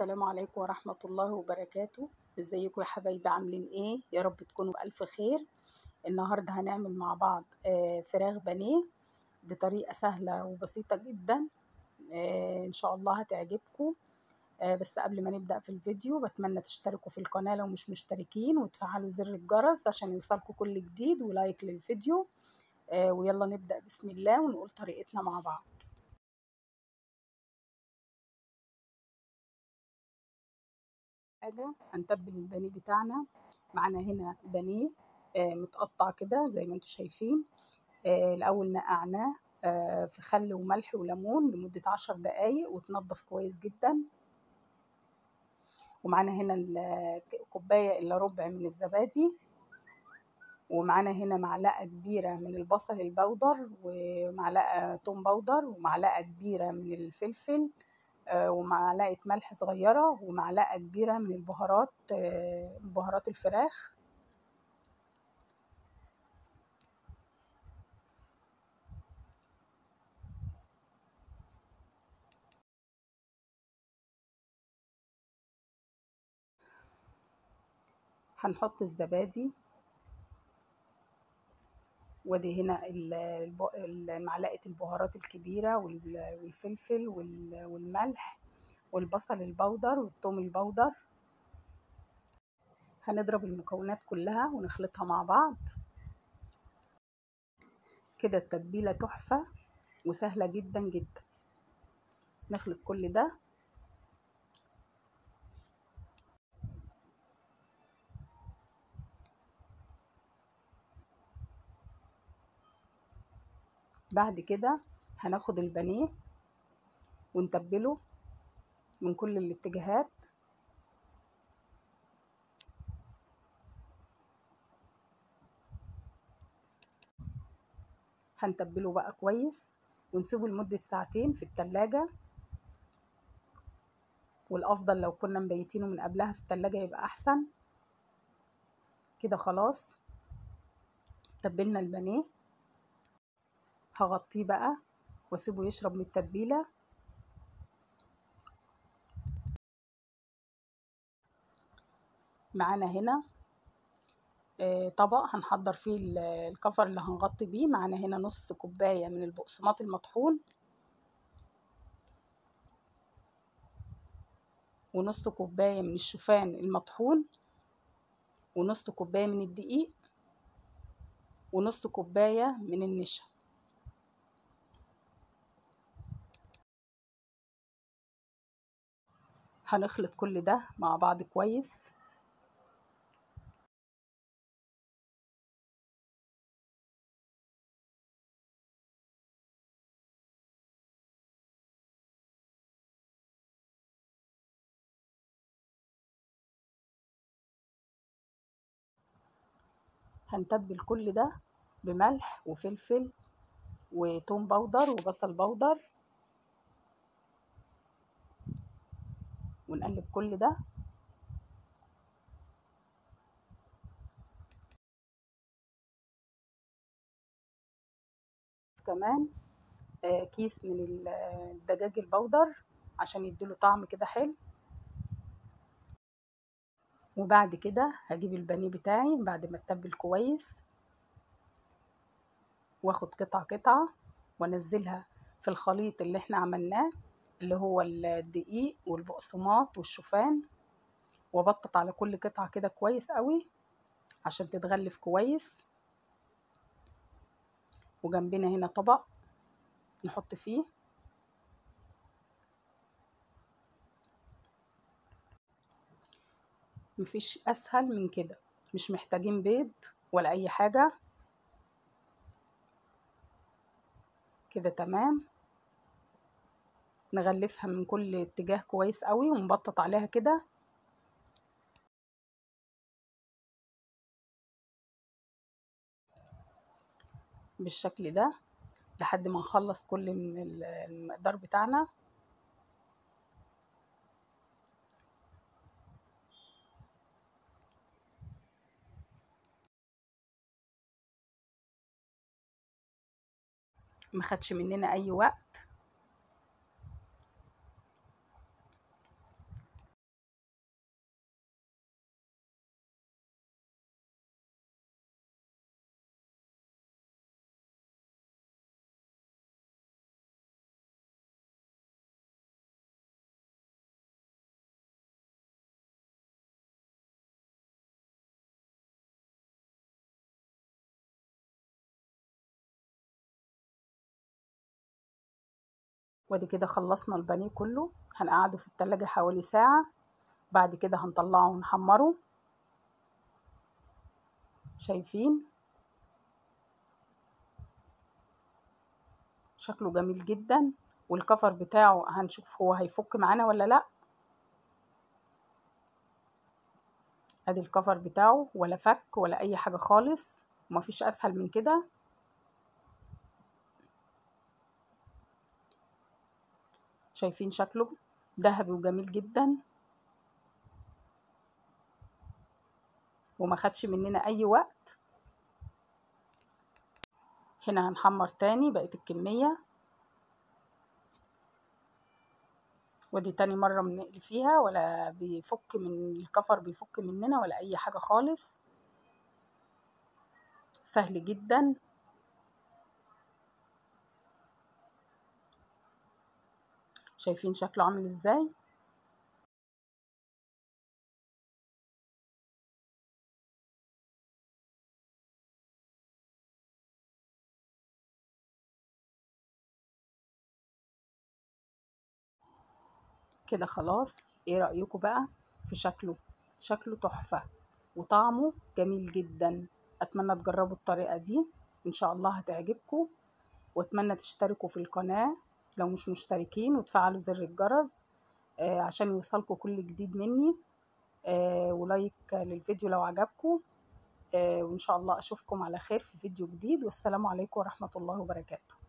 السلام عليكم ورحمة الله وبركاته ازيكم يا حبايبي عاملين ايه يا رب تكونوا بألف خير النهاردة هنعمل مع بعض آه، فراخ بانيه بطريقة سهلة وبسيطة جدا آه، ان شاء الله هتعجبكم آه، بس قبل ما نبدأ في الفيديو بتمنى تشتركوا في القناة لو مش مشتركين وتفعلوا زر الجرس عشان يوصلكوا كل جديد ولايك للفيديو ويلا نبدأ بسم الله ونقول طريقتنا مع بعض حاجة هنتبل البانيه بتاعنا معانا هنا بانيه آه متقطع كده زي ما انتم شايفين آه الأول نقعناه آه في خل وملح وليمون لمدة عشر دقايق وتنضف كويس جدا ومعانا هنا كوباية إلا ربع من الزبادي ومعانا هنا معلقة كبيرة من البصل البودر ومعلقة توم بودر ومعلقة كبيرة من الفلفل ومعلقة ملح صغيرة ومعلقة كبيرة من البهارات بهارات الفراخ هنحط الزبادي وادي هنا معلقة البهارات الكبيرة والفلفل والملح والبصل البودر والثوم البودر هنضرب المكونات كلها ونخلطها مع بعض كده التتبيلة تحفة وسهلة جدا جدا نخلط كل ده بعد كده هناخد البانيه ونتبله من كل الاتجاهات هنتبله بقى كويس ونسيبه لمدة ساعتين في التلاجة والأفضل لو كنا مبيتينه من قبلها في التلاجة يبقى أحسن كده خلاص تبلنا البانيه هغطيه بقى واسيبه يشرب من التتبيله معانا هنا طبق هنحضر فيه الكفر اللي هنغطي بيه معانا هنا نص كوبايه من البقسماط المطحون ونص كوبايه من الشوفان المطحون ونص كوبايه من الدقيق ونص كوبايه من النشا هنخلط كل ده مع بعض كويس هنتبل كل ده بملح وفلفل وتوم بودر وبصل بودر ونقلب كل ده كمان آه كيس من الدجاج البودر عشان يديله طعم كده حلو وبعد كده هجيب البانيه بتاعي بعد ما اتبل كويس واخد قطعة قطعة وانزلها في الخليط اللي احنا عملناه اللي هو الدقيق والبقسماط والشوفان وبطط على كل قطعة كده كويس قوي عشان تتغلف كويس وجنبنا هنا طبق نحط فيه مفيش اسهل من كده مش محتاجين بيض ولا اي حاجة كده تمام نغلفها من كل اتجاه كويس قوي ونبطط عليها كده بالشكل ده لحد ما نخلص كل من المقدار بتاعنا ما خدش مننا اي وقت وادي كده خلصنا البانيه كله هنقعده في التلاجة حوالي ساعة بعد كده هنطلعه ونحمره شايفين شكله جميل جدا والكفر بتاعه هنشوف هو هيفك معانا ولا لا ادي الكفر بتاعه ولا فك ولا اي حاجة خالص ومفيش اسهل من كده شايفين شكله ذهبي وجميل جدا وما خدش مننا اي وقت هنا هنحمر تاني بقت الكمية ودي تاني مرة بنقلي فيها ولا بيفك من الكفر بيفك مننا ولا اي حاجة خالص سهل جدا شايفين شكله عامل ازاي كده خلاص ايه رأيكم بقى في شكله شكله تحفة وطعمه جميل جدا اتمنى تجربوا الطريقة دي ان شاء الله هتعجبكم واتمنى تشتركوا في القناة لو مش مشتركين وتفعلوا زر الجرس آه عشان يوصلكوا كل جديد مني آه ولايك للفيديو لو عجبكم آه وان شاء الله اشوفكم على خير في فيديو جديد والسلام عليكم ورحمة الله وبركاته